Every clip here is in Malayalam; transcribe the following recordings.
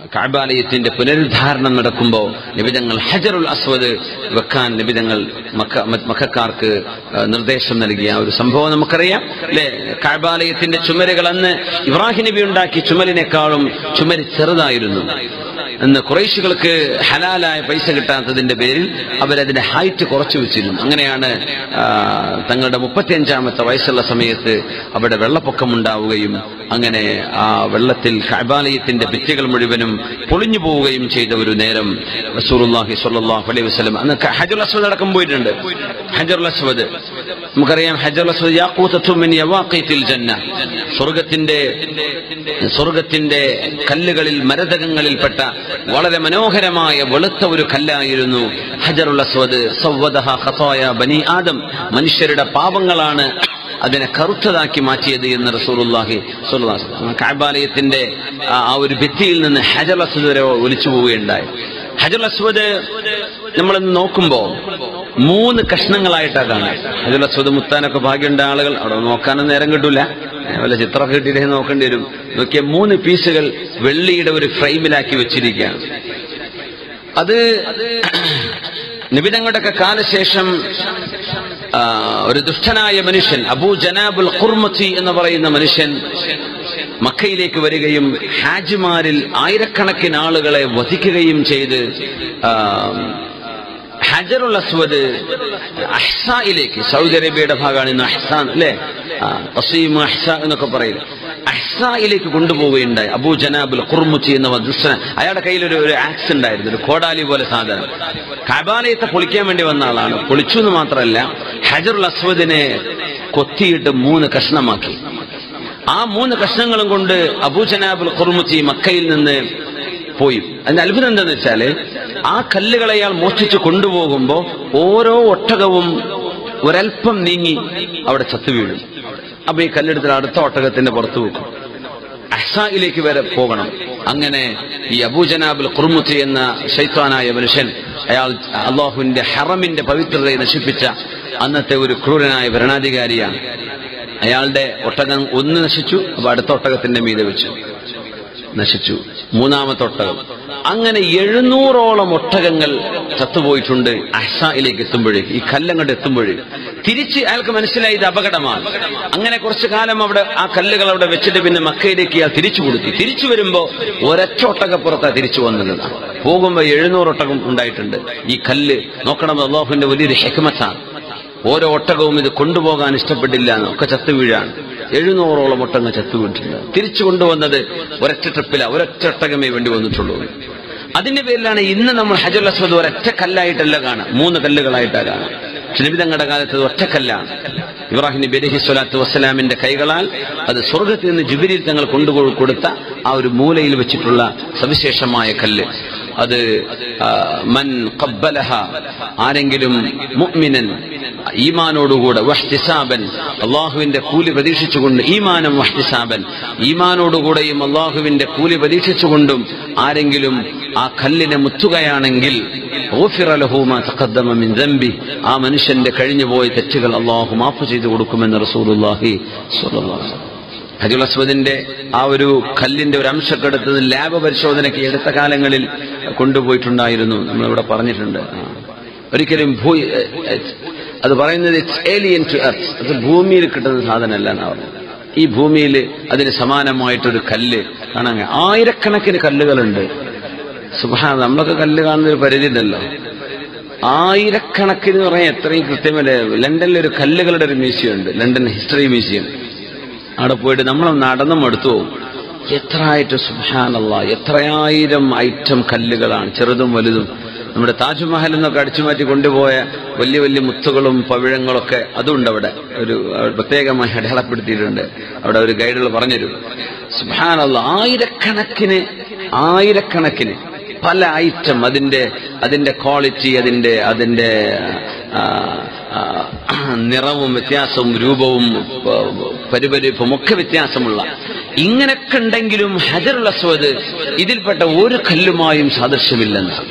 കഅബാലയത്തിന്റെ പുനരുദ്ധാരണം നടക്കുമ്പോൾ നിബിതങ്ങൾ ഹജറുൽ അസ്വദ് വെക്കാൻ നിബിതങ്ങൾ മക്ക മക്കാർക്ക് നിർദ്ദേശം നൽകിയ ഒരു സംഭവം നമുക്കറിയാം അല്ലെ കഅബാലയത്തിന്റെ ചുമരുകൾ അന്ന് ഇബ്രാഹിം നബി ഉണ്ടാക്കിയ ചുമലിനേക്കാളും ചുമര് ചെറുതായിരുന്നു എന്ന് കുറേശികൾക്ക് ഹലാലായ പൈസ കിട്ടാത്തതിന്റെ പേരിൽ അവരതിന്റെ ഹൈറ്റ് കുറച്ചു വെച്ചിരുന്നു അങ്ങനെയാണ് ആ, തങ്ങളുടെ മുപ്പത്തിയഞ്ചാമത്തെ വയസ്സുള്ള സമയത്ത് അവിടെ വെള്ളപ്പൊക്കം ഉണ്ടാവുകയും അങ്ങനെ ആ വെള്ളത്തിൽ കഅബാലയത്തിന്റെ ഭിത്തികൾ മുഴുവനും പൊളിഞ്ഞു പോവുകയും ചെയ്ത ഒരു നേരം റസൂലുള്ളാഹി സ്വല്ലല്ലാഹു അലൈഹി വസല്ലം അന്ന് ക- ഹജറുൽ അസ്വദ് അടക്കം പോയിട്ടുണ്ട് ഹജറുൽ അസ്വദ് നമുക്കറിയാം ഹജറുൽ അസ്വദ് യാഖൂതത്തു മിൻ യവാഖീത്തിൽ ജന്ന സ്വർഗത്തിന്റെ സ്വർഗത്തിന്റെ കല്ലുകളിൽ മരതകങ്ങളിൽപ്പെട്ട വളരെ മനോഹരമായ വെളുത്ത ഒരു കല്ലായിരുന്നു ഹജറുൽ അസ്വദ് സവ്വദഹ ഖതായ ബനി ആദം മനുഷ്യരുടെ പാപങ്ങളാണ് അതിനെ കറുത്തതാക്കി മാറ്റിയത് എന്ന് റസൂലുള്ളാഹി സ്വല്ലല്ലാഹു അലൈഹി വസല്ലം കഅബാലയത്തിന്റെ ആ ആ ഒരു ഭിത്തിയിൽ നിന്ന് ഹജറുൽ അസ്വദ് വരെ ഒലിച്ചു പോവുകയുണ്ടായി ഹജറുൽ അസ്വദ് നമ്മൾ നോക്കുമ്പോൾ മൂന്ന് കഷ്ണങ്ങളായിട്ടാണ് കാണാം ഹജറുൽ അസ്വദ് മുത്താനൊക്കെ ഭാഗ്യമുണ്ട ആളുകൾ അവിടെ നോക്കാനും നേരം കിട്ടൂല ഏ, വല്ല ചിത്രമൊക്കെ കിട്ടിയിട്ടേ നോക്കേണ്ടി വരും നോക്കിയ മൂന്ന് പീസുകൾ വെള്ളിയുടെ ഒരു ഫ്രെയിമിലാക്കി വെച്ചിരിക്കുകയാണ് അത് നിബിതങ്ങളുടെയൊക്കെ കാലശേഷം ആ, ഒരു ദുഷ്ടനായ മനുഷ്യൻ അബൂ ജനാബുൽ ഖുർമത്തി എന്ന് പറയുന്ന മനുഷ്യൻ മക്കയിലേക്ക് വരികയും ഹാജിമാരിൽ ആയിരക്കണക്കിന് ആളുകളെ വധിക്കുകയും ചെയ്ത് ആ, ഹജറുൽ അസ്വദ് അഹ്സായിലേക്ക് സൗദി അറേബ്യയുടെ ഭാഗമാണ് ഇന്ന് അഹ്സാൻ അല്ലേ ആ, അസീം അഹ്സ എന്നൊക്കെ പറയില്ല അഹ്സായിലേക്ക് കൊണ്ടുപോവുകയുണ്ടായി അബൂ ജനാബുൽ ഖുർമുച്ചി എന്ന ദുഷ്ടൻ അയാളുടെ കയ്യിൽ ഒരു ഒരു ആക്സ് ഉണ്ടായിരുന്നു ഒരു കോടാലി പോലെ സാധനം കബാലയത്തെ പൊളിക്കാൻ വേണ്ടി വന്ന ആളാണ് പൊളിച്ചു എന്ന് മാത്രമല്ല ഹജറുൽ അസ്വദിനെ കൊത്തിയിട്ട് മൂന്ന് കഷ്ണമാക്കി ആ മൂന്ന് കഷ്ണങ്ങളും കൊണ്ട് അബൂ ജനാബുൽ ഖുർമുച്ചി മക്കയിൽ നിന്ന് പോയി അതിന്റെ അത്ഭുതം എന്താന്ന് വെച്ചാല് ആ കല്ലുകളെ അയാൾ മോഷ്ടിച്ച് കൊണ്ടുപോകുമ്പോ ഓരോ ഒട്ടകവും ഒരൽപ്പം നീങ്ങി അവിടെ ചത്തു വീഴും അപ്പൊ ഈ കല്ലെടുത്ത് അടുത്ത ഒട്ടകത്തിന്റെ പുറത്ത് വെക്കും അഹ്സായിലേക്ക് വരെ പോകണം അങ്ങനെ ഈ അബൂജനാബുൽ ഖുർമുത്തി എന്ന ശൈത്താനായ മനുഷ്യൻ അയാൾ അള്ളാഹുവിന്റെ ഹറമിന്റെ പവിത്രതയെ നശിപ്പിച്ച അന്നത്തെ ഒരു ക്രൂരനായ ഭരണാധികാരിയാണ് അയാളുടെ ഒട്ടകം ഒന്ന് നശിച്ചു അപ്പൊ അടുത്ത ഒട്ടകത്തിന്റെ മീതെ വെച്ചു നശിച്ചു മൂന്നാമത്തെ ഒട്ടകം അങ്ങനെ എഴുന്നൂറോളം ഒട്ടകങ്ങൾ ചത്തുപോയിട്ടുണ്ട് അഹ്സായിലേക്ക് എത്തുമ്പോഴേക്ക് ഈ കല്ലങ്ങോട്ട് എത്തുമ്പോഴേക്ക് തിരിച്ച് അയാൾക്ക് മനസ്സിലായി ഇത് അപകടമാണ് അങ്ങനെ കുറച്ചു കാലം അവിടെ ആ കല്ലുകൾ അവിടെ വെച്ചിട്ട് പിന്നെ മക്കയിലേക്ക് ഇയാൾ തിരിച്ചു കൊടുത്തു തിരിച്ചു വരുമ്പോ ഒരൊറ്റ ഒട്ടകപ്പുറത്താ തിരിച്ചു വന്നത് പോകുമ്പോ എഴുന്നൂറ് ഒട്ടകം ഉണ്ടായിട്ടുണ്ട് ഈ കല്ല് നോക്കണം അള്ളാഹുവിന്റെ വലിയൊരു ഹെക്മത്താണ് ഓരോ ഒട്ടകവും ഇത് കൊണ്ടുപോകാൻ ഇഷ്ടപ്പെട്ടില്ല എന്നൊക്കെ ചത്തു വീഴാണ് എഴുന്നൂറോളം ഒട്ടങ്ങ് ചത്തു വീണിട്ടുണ്ട് തിരിച്ചു കൊണ്ടുവന്നത് ഒരൊറ്റ ട്രിപ്പില ഒരൊറ്റ ഒട്ടകമേ വേണ്ടി വന്നിട്ടുള്ളൂ അതിന്റെ പേരിലാണ് ഇന്ന് നമ്മൾ ഹജുൽ അസ്വദ് ഒരൊറ്റ കല്ലായിട്ടല്ല കാണാം മൂന്ന് കല്ലുകളായിട്ടാണ് കാണാം ക്ഷണിതങ്ങളുടെ കാലത്ത് അത് ഒറ്റക്കല്ലാണ് ഇബ്രാഹിം നബി അലഹി സ്വലാത്തു വസ്സലാമിന്റെ കൈകളാൽ അത് സ്വർഗത്തിൽ നിന്ന് ജുബിരിൽ തങ്ങൾ കൊണ്ടു കൊടുത്ത ആ ഒരു മൂലയിൽ വെച്ചിട്ടുള്ള സവിശേഷമായ കല്ല് അത് ആ, മൻ ഖബ്ബലഹ ആരെങ്കിലും മുഅ്മിനൻ ഈമാനോടുകൂടെ വഹ്തിസാബൻ അള്ളാഹുവിന്റെ കൂലി പ്രതീക്ഷിച്ചുകൊണ്ട് ഈമാനം വഹ്തിസാബൻ ഈമാനോടുകൂടെയും അള്ളാഹുവിന്റെ കൂലി പ്രതീക്ഷിച്ചുകൊണ്ടും ആരെങ്കിലും ആ കല്ലിനെ മുത്തുകയാണെങ്കിൽ ഗുഫിറ ലഹു മാ തഖദ്ദമ മിൻ ദംബി ആ മനുഷ്യന്റെ കഴിഞ്ഞുപോയ തെറ്റുകൾ അള്ളാഹു മാഫ് ചെയ്തു കൊടുക്കുമെന്ന് റസൂലുള്ളാഹി സ്വല്ലല്ലാഹു അലൈഹി വസല്ലം ഹജുൽ അസ്വദിന്റെ ആ ഒരു കല്ലിന്റെ ഒരു അംശമൊക്കെ എടുത്തത് ലാബ് പരിശോധനയ്ക്ക് എടുത്ത കാലങ്ങളിൽ കൊണ്ടുപോയിട്ടുണ്ടായിരുന്നു നമ്മളിവിടെ പറഞ്ഞിട്ടുണ്ട് ആ. ഒരിക്കലും ഭൂ എ- എ- അത് പറയുന്നത് ഇറ്റ്സ് ഏലിയൻ ടു എർത്ത് അത് ഭൂമിയിൽ കിട്ടുന്ന സാധനമല്ല എന്നാ പറഞ്ഞത് ഈ ഭൂമിയിൽ അതിന് സമാനമായിട്ടൊരു കല്ല് കാണാൻ കഴിയും. ആയിരക്കണക്കിന് കല്ലുകളുണ്ട് സുഭാ നമ്മളൊക്കെ കല്ല് കാണുന്ന ഒരു പരിധി ഉണ്ടല്ലോ ആയിരക്കണക്കിന് എന്ന് പറയാൻ എത്രയും കൃത്യമല്ലേ ലണ്ടനിൽ ഒരു കല്ലുകളുടെ ഒരു മ്യൂസിയം ഉണ്ട് ലണ്ടൻ ഹിസ്റ്ററി മ്യൂസിയം അവിടെ പോയിട്ട് നമ്മൾ നടന്നും എടുത്തു പോകും എത്ര ആയിട്ട് സുഹാനല്ല എത്രയായിരം ഐറ്റം കല്ലുകളാണ് ചെറുതും വലുതും നമ്മുടെ താജ്മഹൽ എന്നൊക്കെ അടിച്ചു മാറ്റി കൊണ്ടുപോയ വലിയ വലിയ മുത്തുകളും പവിഴങ്ങളൊക്കെ അതുണ്ട് അവിടെ ഒരു അവിടെ പ്രത്യേകമായി അടയാളപ്പെടുത്തിയിട്ടുണ്ട് അവിടെ ഒരു ഗൈഡുകൾ പറഞ്ഞുതരും സുഹാനല്ല ആയിരക്കണക്കിന് ആയിരക്കണക്കിന് പല ഐറ്റം അതിന്റെ അതിന്റെ ക്വാളിറ്റി അതിന്റെ അതിന്റെ ആ, ആ, നിറവും വ്യത്യാസവും രൂപവും പ- പരിപരിപ്പും ഒക്കെ വ്യത്യാസമുള്ള ഇങ്ങനെയൊക്കെ ഉണ്ടെങ്കിലും ഹജറുൽ അസ്വദ് ഇതിൽപ്പെട്ട ഒരു കല്ലുമായും സാദൃശ്യമില്ലെന്നാണ്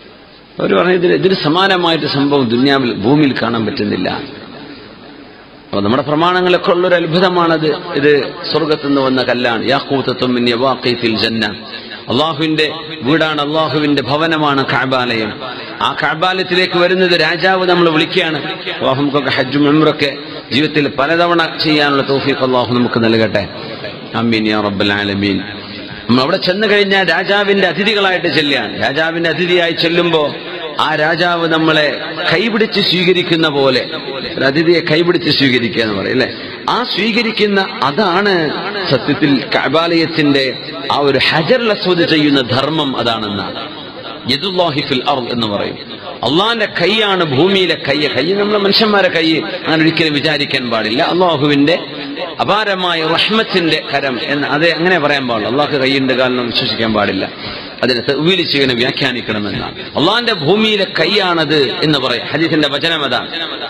അവർ പറഞ്ഞു ഇതിന് ഇതിന് സമാനമായിട്ട് സംഭവം ദുന്യാവിൽ ഭൂമിയിൽ കാണാൻ പറ്റുന്നില്ല അപ്പൊ നമ്മുടെ പ്രമാണങ്ങളൊക്കെ ഉള്ളൊരു അത്ഭുതമാണത് ഇത് സ്വർഗത്തു നിന്ന് വന്ന കല്ലാണ് യാക്കൂത്തത്തും മിൻ യവാഖീത്തിൽ ജന്ന അള്ളാഹുവിന്റെ വീടാണ് അള്ളാഹുവിന്റെ ഭവനമാണ് കാബാലയം ആ കാബാലയത്തിലേക്ക് വരുന്നത് രാജാവ് നമ്മൾ വിളിക്കുകയാണ് അള്ളാഹു നമുക്കൊക്കെ ഹജ്ജും മെമ്പറൊക്കെ ജീവിതത്തിൽ പലതവണ ചെയ്യാനുള്ള തോഫീഖ് അള്ളാഹു നമുക്ക് നൽകട്ടെ അമീൻ യാ റബ്ബൽ ആലമീൻ നമ്മൾ അവിടെ ചെന്ന് കഴിഞ്ഞാൽ രാജാവിന്റെ അതിഥികളായിട്ട് ചെല്ലുകയാണ് രാജാവിന്റെ അതിഥിയായി ചെല്ലുമ്പോ ആ രാജാവ് നമ്മളെ കൈപിടിച്ച് സ്വീകരിക്കുന്ന പോലെ ഒരു അതിഥിയെ കൈപിടിച്ച് സ്വീകരിക്കുക എന്ന് പറയും അല്ലെ ആ സ്വീകരിക്കുന്ന അതാണ് സത്യത്തിൽ കബാലയത്തിന്റെ ആ ഒരു ഹജർ അസ്വദ് ചെയ്യുന്ന ധർമ്മം അതാണെന്നാണ് യദുല്ലാഹി ഫിൽ അർദ് എന്ന് പറയും അള്ളാന്റെ കൈയാണ് ഭൂമിയിലെ കൈ കൈ നമ്മളെ മനുഷ്യന്മാരെ കൈ അങ്ങനെ ഒരിക്കലും വിചാരിക്കാൻ പാടില്ല അള്ളാഹുവിന്റെ അപാരമായ റഹ്മത്തിന്റെ കരം എന്ന് അത് അങ്ങനെ പറയാൻ പാടില്ല അള്ളാഹ് കൈയുണ്ട് കാലം വിശ്വസിക്കാൻ പാടില്ല അതിനെ തെവീലിച്ച് ഇങ്ങനെ വ്യാഖ്യാനിക്കണമെന്നാണ് അള്ളാന്റെ ഭൂമിയിലെ കൈയാണത് എന്ന് പറയും ഹദീസിന്റെ വചനം അതാണ്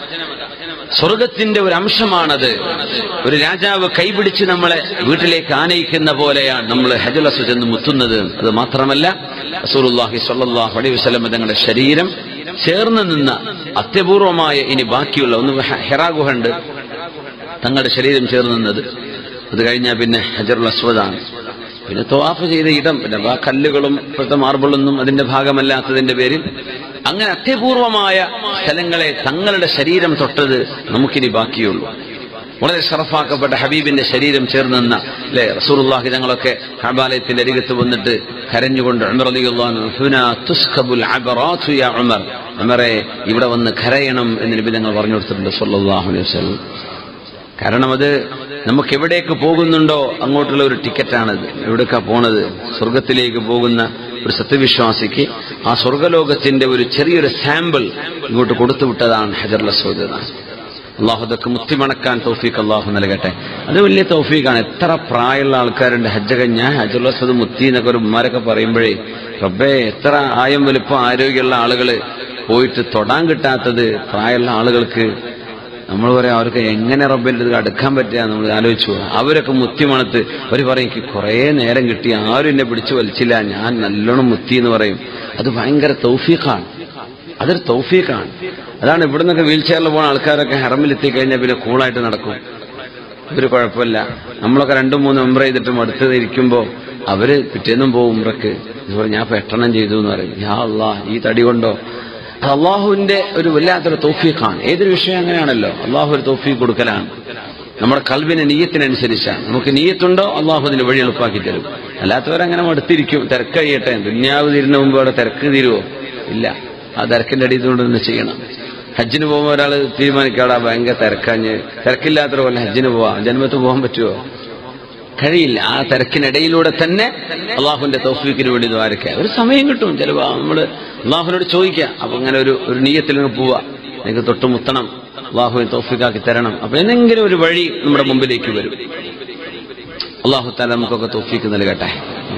സ്വർഗത്തിന്റെ ഒരു അംശമാണത് ഒരു രാജാവ് കൈപിടിച്ച് നമ്മളെ വീട്ടിലേക്ക് ആനയിക്കുന്ന പോലെയാണ് നമ്മൾ ഹജുലസ് ചെന്ന് മുത്തുന്നത് അത് മാത്രമല്ല റസൂലുള്ളാഹി സ്വല്ലല്ലാഹു അലൈഹി വസല്ലം തങ്ങളുടെ ശരീരം ചേർന്ന് നിന്ന അത്യപൂർവമായ ഇനി ബാക്കിയുള്ള ഒന്ന് ഹെറാ ഗുഹ ഉണ്ട് തങ്ങളുടെ ശരീരം ചേർന്ന് നിന്നത് അത് കഴിഞ്ഞാൽ പിന്നെ ഹജറുൽ അസ്വദാണ് പിന്നെ തോവാഫ് ചെയ്ത ഇടം പിന്നെ ആ കല്ലുകളും ഇപ്പോഴത്തെ മാർബിളൊന്നും അതിന്റെ ഭാഗമല്ലാത്തതിന്റെ പേരിൽ അങ്ങനെ അത്യപൂർവമായ സ്ഥലങ്ങളെ തങ്ങളുടെ ശരീരം തൊട്ടത് നമുക്കിനി ബാക്കിയുള്ളൂ വളരെ ഷറഫാക്കപ്പെട്ട ഹബീബിന്റെ ശരീരം ചേർന്ന് നിന്ന അല്ലെ റസൂറുല്ലാഹി തങ്ങളൊക്കെ ഹബാലയത്തിന്റെ അരികത്ത് വന്നിട്ട് കരഞ്ഞുകൊണ്ട് ഉമർ റളിയല്ലാഹു അൻഹു, "ഹുനാ തുസ്കബുൽ അബറാത്തു യാ ഉമർ ഉമറെ ഇവിടെ വന്ന് കരയണം എന്ന് നബി തങ്ങൾ പറഞ്ഞു കൊടുത്തിട്ടുണ്ട് സല്ലല്ലാഹു അലൈഹി വസല്ലം കാരണം അത് നമുക്ക് എവിടേക്ക് പോകുന്നുണ്ടോ അങ്ങോട്ടുള്ള ഒരു ടിക്കറ്റാണത് എവിടേക്കാ പോണത് സ്വർഗത്തിലേക്ക് പോകുന്ന ഒരു സത്യവിശ്വാസിക്ക് ആ സ്വർഗലോകത്തിന്റെ ഒരു ചെറിയൊരു സാമ്പിൾ ഇങ്ങോട്ട് കൊടുത്തു വിട്ടതാണ് ഹജർ ലസോദ് അള്ളാഹു അതൊക്കെ മുത്തിമണക്കാൻ തൗഫീഖ് അള്ളാഹു നൽകട്ടെ അത് വലിയ തൗഫീഖാണ് എത്ര പ്രായമുള്ള ആൾക്കാരുണ്ട് ഹജ്ജ ഞാൻ ഹജർ ലസോദ് മുത്തി എന്നൊക്കെ ഒരു ഉമ്മാരൊക്കെ പറയുമ്പോഴേ റബ്ബേ എത്ര ആയം വലുപ്പം ആരോഗ്യമുള്ള ആളുകള് പോയിട്ട് തൊടാൻ കിട്ടാത്തത് പ്രായമുള്ള ആളുകൾക്ക് നമ്മൾ പറയാം അവർക്ക് എങ്ങനെ റബ്ബിൻ്റെ ഇത് അടുക്കാൻ പറ്റുക നമ്മൾ ആലോചിച്ചു പോകും. അവരൊക്കെ മുത്തിമണത്ത് അവർ പറയും എനിക്ക് കുറേ നേരം കിട്ടി ആരും എന്നെ പിടിച്ചു വലിച്ചില്ല ഞാൻ നല്ലോണം മുത്തി എന്ന് പറയും അത് ഭയങ്കര തൗഫീഖാണ് അതൊരു തൗഫീഖാണ് അതാണ് ഇവിടെ നിന്നൊക്കെ വീൽ ചെയറിൽ പോകുന്ന ആൾക്കാരൊക്കെ ഹറമിലെത്തി കഴിഞ്ഞാൽ പിന്നെ കൂളായിട്ട് നടക്കും ഒരു കുഴപ്പമില്ല നമ്മളൊക്കെ രണ്ടും മൂന്നും ഉംറ ചെയ്തിട്ടും അടുത്ത് ഇരിക്കുമ്പോൾ അവര് പിറ്റേന്നും പോകും ഉംറക്ക് ഇതുപോലെ ഞാൻ ഇപ്പൊ എട്ടെണ്ണം ചെയ്തു എന്ന് പറയും യാ അള്ളാ ഈ തടി കൊണ്ടോ അത് അള്ളാഹുവിന്റെ ഒരു വല്ലാത്തൊരു തൗഫീഖാണ് ഏതൊരു വിഷയം അങ്ങനെയാണല്ലോ അള്ളാഹു ഒരു തൗഫീഖ് കൊടുക്കലാണ് നമ്മുടെ കൽവിന് നീയത്തിനനുസരിച്ചാണ് നമുക്ക് നീയത്തുണ്ടോ അള്ളാഹു അതിന് വഴി എളുപ്പാക്കി തരും അല്ലാത്തവരങ്ങനെ മടുത്തിരിക്കും തിരക്ക് കഴിയട്ടെ ദുന്യാവ് തീരുന്ന മുമ്പ് അവിടെ തിരക്ക് തീരുവോ ഇല്ല ആ തിരക്കിന്റെ അടിയിൽ നിന്ന് ചെയ്യണം ഹജ്ജിന് പോകുമ്പോൾ ഒരാൾ തീരുമാനിക്കാടാ ഭയങ്കര തിരക്കാഞ്ഞ് തിരക്കില്ലാത്ത പോലെ ഹജ്ജിന് പോവാം ജന്മത്ത് പോകാൻ പറ്റുമോ കഴിയില്ല ആ തിരക്കിനിടയിലൂടെ തന്നെ അള്ളാഹുവിന്റെ തൗഫീഖിന് വേണ്ടി ദ്വാരക്കുക ഒരു സമയം കിട്ടും ചിലപ്പോ നമ്മള് അള്ളാഹുവിനോട് ചോദിക്കുക അപ്പൊ ഇങ്ങനെ ഒരു ഒരു നീയത്തിൽ അങ്ങ് പോവാ എനിക്ക് തൊട്ട് മുത്തണം അള്ളാഹുവിനെ തൗഫീഖാക്കി തരണം അപ്പൊ എന്തെങ്കിലും ഒരു വഴി നമ്മുടെ മുമ്പിലേക്ക് വരും അള്ളാഹു താല നമുക്കൊക്കെ തൗഫീഖ് നൽകട്ടെ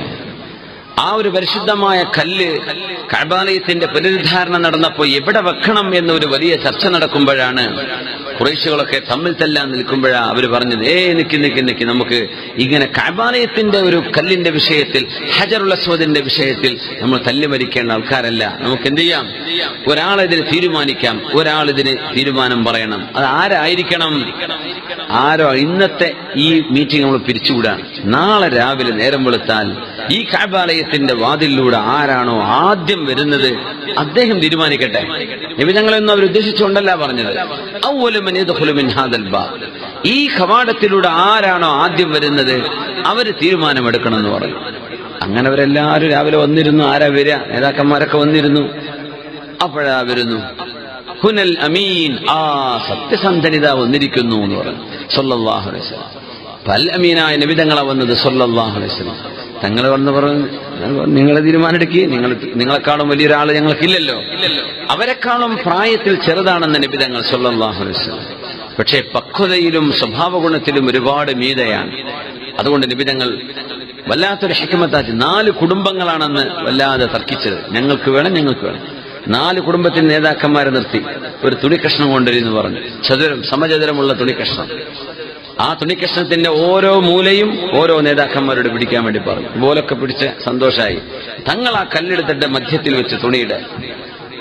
ആ ഒരു പരിശുദ്ധമായ കല്ല് കഴബാലയത്തിന്റെ പുനരുദ്ധാരണം നടന്നപ്പോൾ എവിടെ വെക്കണം എന്നൊരു വലിയ ചർച്ച നടക്കുമ്പോഴാണ് കുറേശുകളൊക്കെ തമ്മിൽ തല്ലാൻ നിൽക്കുമ്പോഴാ അവര് പറഞ്ഞത് ഏ നിക്ക് നിക്ക് നിക്ക് നമുക്ക് ഇങ്ങനെ കഴബാലയത്തിന്റെ ഒരു കല്ലിന്റെ വിഷയത്തിൽ ഹജറുൽ അസ്വദിന്റെ വിഷയത്തിൽ നമ്മൾ തല്ലി മരിക്കേണ്ട ആൾക്കാരല്ല നമുക്ക് എന്ത് ചെയ്യാം ഒരാളിതിന് തീരുമാനിക്കാം ഒരാളിതിന് തീരുമാനം പറയണം അത് ആരായിരിക്കണം ആരോ ഇന്നത്തെ ഈ മീറ്റിംഗ് നമ്മൾ പിരിച്ചുവിടാണ് നാളെ രാവിലെ നേരം വെളുത്താൽ ഈ കാബാലയത്തിന്റെ വാതിലിലൂടെ ആരാണോ ആദ്യം വരുന്നത് അദ്ദേഹം തീരുമാനിക്കട്ടെ നബി ഞങ്ങളൊന്നും അവർ ഉദ്ദേശിച്ചുകൊണ്ടല്ല പറഞ്ഞത് അവ്വലു മൻ യദ്ഖുലു മിൻ ഹാദൽ ബാബ്. ഈ കവാടത്തിലൂടെ ആരാണോ ആദ്യം വരുന്നത് അവര് തീരുമാനമെടുക്കണം എന്ന് പറഞ്ഞു അങ്ങനെ അവരെല്ലാവരും രാവിലെ വന്നിരുന്നു ആരാ വരിക നേതാക്കന്മാരൊക്കെ വന്നിരുന്നു അപ്പോഴാ വരുന്നു ഹുനൽ അമീൻ ആ സത്യസന്ധനിത വന്നിരിക്കുന്നു എന്ന് പറഞ്ഞു സല്ലല്ലാഹു അലൈഹി വസല്ലം പൽ അമീനായ നബിതങ്ങളെ വന്നത് സല്ലല്ലാഹു അലൈഹി വസല്ലം തങ്ങൾ വന്ന് പറഞ്ഞു നിങ്ങൾ തീരുമാനമെടുക്കി നിങ്ങൾ നിങ്ങളെക്കാളും വലിയൊരാൾ ഞങ്ങൾക്കില്ലല്ലോ അവരെക്കാളും പ്രായത്തിൽ ചെറുതാണെന്ന് നബിതങ്ങൾ സല്ലല്ലാഹു അലൈഹി വസല്ലം പക്ഷേ പക്വതയിലും സ്വഭാവഗുണത്തിലും ഒരുപാട് മീതയാണ് അതുകൊണ്ട് നിബിതങ്ങൾ വല്ലാത്തൊരു ഹിക്കമത്താച്ച് നാല് കുടുംബങ്ങളാണെന്ന് വല്ലാതെ തർക്കിച്ചത് ഞങ്ങൾക്ക് വേണം ഞങ്ങൾക്ക് വേണം നാല് കുടുംബത്തിന്റെ നേതാക്കന്മാരെ നിർത്തി ഒരു തുണിക്കഷ്ണം കൊണ്ടുവരുന്നു പറഞ്ഞു ചതുരം സമചതുരമുള്ള തുണിക്കഷ്ണം ആ തുണിക്കഷ്ണത്തിന്റെ ഓരോ മൂലയും ഓരോ നേതാക്കന്മാരോട് പിടിക്കാൻ വേണ്ടി പറഞ്ഞു ഇതുപോലൊക്കെ പിടിച്ച് സന്തോഷമായി തങ്ങൾ ആ കല്ലെടുത്തിട്ട് മധ്യത്തിൽ വെച്ച് തുണിയിട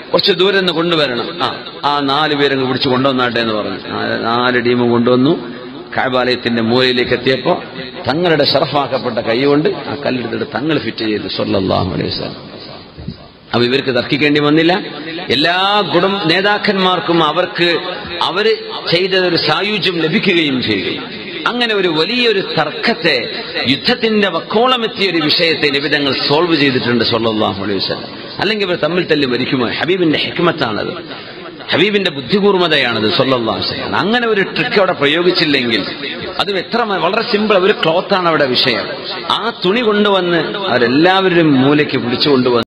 കുറച്ച് ദൂരെ നിന്ന് കൊണ്ടുവരണം ആ ആ നാല് പേരങ്ങ് പിടിച്ച് കൊണ്ടുവന്നാട്ടെ എന്ന് പറഞ്ഞു ആ നാല് ടീമും കൊണ്ടുവന്നു കാബാലയത്തിന്റെ മൂലയിലേക്ക് എത്തിയപ്പോ തങ്ങളുടെ ഷറഫാക്കപ്പെട്ട കൈകൊണ്ട് ആ കല്ലെടുത്തിട്ട് തങ്ങൾ ഫിറ്റ് ചെയ്തു സല്ലല്ലാഹു അലൈഹി വസല്ലം അപ്പൊ ഇവർക്ക് തർക്കിക്കേണ്ടി വന്നില്ല എല്ലാ കുടും നേതാക്കന്മാർക്കും അവർക്ക് അവര് ചെയ്തതൊരു സായുജ്യം ലഭിക്കുകയും ചെയ്തു അങ്ങനെ ഒരു വലിയൊരു തർക്കത്തെ യുദ്ധത്തിന്റെ വക്കോളമെത്തിയ ഒരു വിഷയത്തെ നിബിധങ്ങൾ സോൾവ് ചെയ്തിട്ടുണ്ട് സല്ലല്ലാഹു അലൈഹി വസല്ലം അല്ലെങ്കിൽ ഇവർ തമ്മിൽ തല്ലി മരിക്കുമോ ഹബീബിന്റെ ഹിക്മത്താണത് ഹബീബിന്റെ ബുദ്ധിപൂർവ്വതയാണത് സല്ലല്ലാഹു അലൈഹി വസല്ലം അങ്ങനെ ഒരു ട്രിക്ക് അവിടെ പ്രയോഗിച്ചില്ലെങ്കിൽ അത് എത്ര മ- വളരെ സിമ്പിൾ ഒരു ക്ലോത്താണ് അവിടെ വിഷയം ആ തുണി കൊണ്ടുവന്ന് അവരെല്ലാവരും മൂലയ്ക്ക് പിടിച്ചു കൊണ്ടുവന്ന്